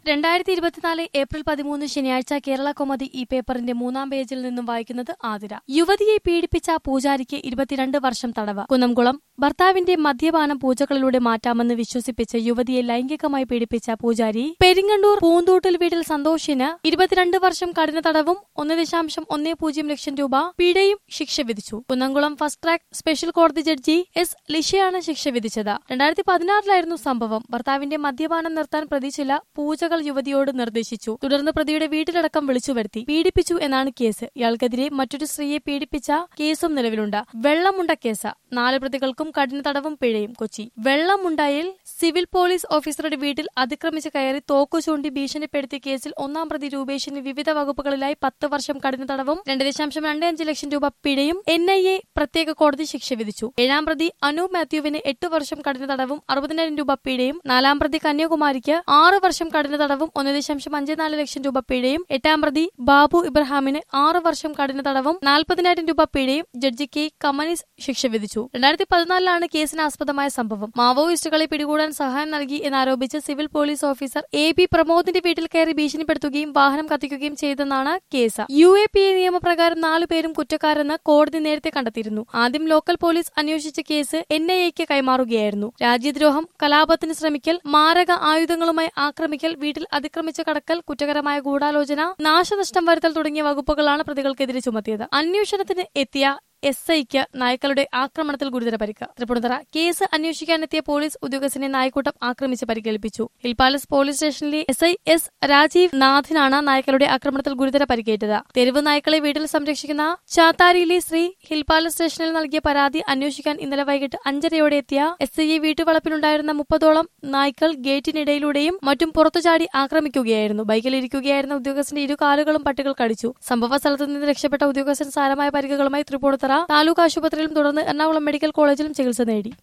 രണ്ടായിരത്തി ഇരുപത്തിനാല് ഏപ്രിൽ പതിമൂന്ന് ശനിയാഴ്ച കേരള കോമതി ഈ പേപ്പറിന്റെ മൂന്നാം പേജിൽ നിന്നും വായിക്കുന്നത് ആതിര യുവതിയെ പീഡിപ്പിച്ച പൂജാരിക്ക് ഇരുപത്തിരണ്ട് വർഷം തടവ് കുന്നംകുളം ഭർത്താവിന്റെ മദ്യപാനം പൂജകളിലൂടെ മാറ്റാമെന്ന് വിശ്വസിപ്പിച്ച് യുവതിയെ ലൈംഗികമായി പീഡിപ്പിച്ച പൂജാരി പെരിങ്ങണ്ടൂർ പൂന്തോട്ടിൽ വീട്ടിൽ സന്തോഷിന് ഇരുപത്തിരണ്ട് വർഷം കഠിന തടവും ഒന്ന് ദശാംശം ഒന്നേ പൂജ്യം ലക്ഷം രൂപ പിഴയും ശിക്ഷ വിധിച്ചു കുന്നംകുളം ഫസ്റ്റ് ട്രാക്ക് സ്പെഷ്യൽ കോടതി ജഡ്ജി എസ് ലിഷയാണ് ശിക്ഷ വിധിച്ചത് രണ്ടായിരത്തി പതിനാറിലായിരുന്നു സംഭവം ഭർത്താവിന്റെ മദ്യപാനം നിർത്താൻ പ്രതി ചില പൂജകൾ യുവതിയോട് നിർദ്ദേശിച്ചു തുടർന്ന് പ്രതിയുടെ വീട്ടിലടക്കം വിളിച്ചു വരുത്തി പീഡിപ്പിച്ചു എന്നാണ് കേസ് ഇയാൾക്കെതിരെ മറ്റൊരു സ്ത്രീയെ പീഡിപ്പിച്ച കേസും നിലവിലുണ്ട് വെള്ളമുണ്ട കേസ് നാല് പ്രതികൾക്കും കഠിന തടവും പിഴയും കൊച്ചി വെള്ളമുണ്ടയിൽ സിവിൽ പോലീസ് ഓഫീസറുടെ വീട്ടിൽ അതിക്രമിച്ച് കയറി തോക്കു ചൂണ്ടി ഭീഷണിപ്പെടുത്തിയ കേസിൽ ഒന്നാം പ്രതി രൂപേഷിന് വിവിധ വകുപ്പുകളിലായി പത്ത് വർഷം കഠിന തടവും രണ്ട് ദശാംശം രണ്ട് അഞ്ച് ലക്ഷം രൂപ പിഴയും എൻ ഐ എ പ്രത്യേക കോടതി ശിക്ഷ വിധിച്ചു ഏഴാം പ്രതി അനു മാത്യുവിന് എട്ട് വർഷം കഠിന തടവും അറുപതിനായിരം രൂപ പിഴയും നാലാം പ്രതി കന്യാകുമാരിക്ക് ആറ് വർഷം കഠിന തടവും ഒന്ന് ദശാംശം അഞ്ച് നാല് ലക്ഷം രൂപ പിഴയും എട്ടാം പ്രതി ബാബു ഇബ്രാഹിമിന് ആറ് വർഷം കഠിന തടവും നാൽപ്പതിനായിരം രൂപ പിഴയും ജഡ്ജി കെ കമനീസ് ശിക്ഷ വിധിച്ചു രണ്ടായിരത്തി പതിനാലിലാണ് കേസിന് ആസ്പദമായ സംഭവം മാവോയിസ്റ്റുകളെ പിടികൂടാൻ സഹായം നൽകി എന്നാരോപിച്ച് civil police officer A P പ്രമോദിന്റെ വീട്ടിൽ കയറി ഭീഷണിപ്പെടുത്തുകയും വാഹനം കത്തിക്കുകയും ചെയ്തെന്നാണ് case U A P A നിയമപ്രകാരം നാലുപേരും കുറ്റക്കാരെന്ന് കോടതി നേരത്തെ കണ്ടെത്തിയിരുന്നു ആദ്യം ലോക്കൽ പോലീസ് അന്വേഷിച്ച കേസ് എൻ ഐ എക്ക് കൈമാറുകയായിരുന്നു രാജ്യദ്രോഹം കലാപത്തിന് ശ്രമിക്കൽ മാരക ആയുധങ്ങളുമായി ആക്രമിക്കൽ വീട്ടിൽ അതിക്രമിച്ച് കടക്കൽ കുറ്റകരമായ ഗൂഢാലോചന നാശനഷ്ടം വരുത്തൽ തുടങ്ങിയ വകുപ്പുകളാണ് പ്രതികൾക്കെതിരെ ചുമത്തിയത് അന്വേഷണത്തിന് എത്തിയ എസ് ഐക്ക് നായ്ക്കളുടെ ആക്രമണത്തിൽ ഗുരുതര പരിക്ക് തൃപ്പൂണിത്തറ കേസ് അന്വേഷിക്കാനെത്തിയ പോലീസ് ഉദ്യോഗസ്ഥനെ നായ്ക്കൂട്ടം ആക്രമിച്ച് പരിക്കേൽപ്പിച്ചു ഹിൽ പാലസ് പോലീസ് സ്റ്റേഷനിലെ എസ് ഐ എസ് രാജീവ് നാഥിനാണ് നായ്ക്കളുടെ ആക്രമണത്തിൽ ഗുരുതര പരിക്കേറ്റത് തെരുവ് നായ്ക്കളെ വീട്ടിൽ സംരക്ഷിക്കുന്ന ചാത്താരിയിലെ ശ്രീ ഹിൽ പാലസ് സ്റ്റേഷനിൽ നൽകിയ പരാതി അന്വേഷിക്കാൻ ഇന്നലെ വൈകിട്ട് അഞ്ചരയോടെ എത്തിയ എസ് ഐയെ വീട്ടുവളപ്പിലുണ്ടായിരുന്ന മുപ്പതോളം നായ്ക്കൾ ഗേറ്റിനിടയിലൂടെയും മറ്റും പുറത്തുചാടി ആക്രമിക്കുകയായിരുന്നു ബൈക്കിലിരിക്കുകയായിരുന്ന ഉദ്യോഗസ്ഥന്റെ ഇരു കാലുകളും പട്ടികൾ കടിച്ചു സംഭവ സ്ഥലത്ത് നിന്ന് രക്ഷപ്പെട്ട ഉദ്യോഗസ്ഥൻ സാരമായ പരിക്കുകളുമായി തൃപ്പൂണിത്തറ താലൂക്ക് ആശുപത്രിയിലും തുടർന്ന് എറണാകുളം മെഡിക്കൽ കോളേജിലും ചികിത്സ നേടി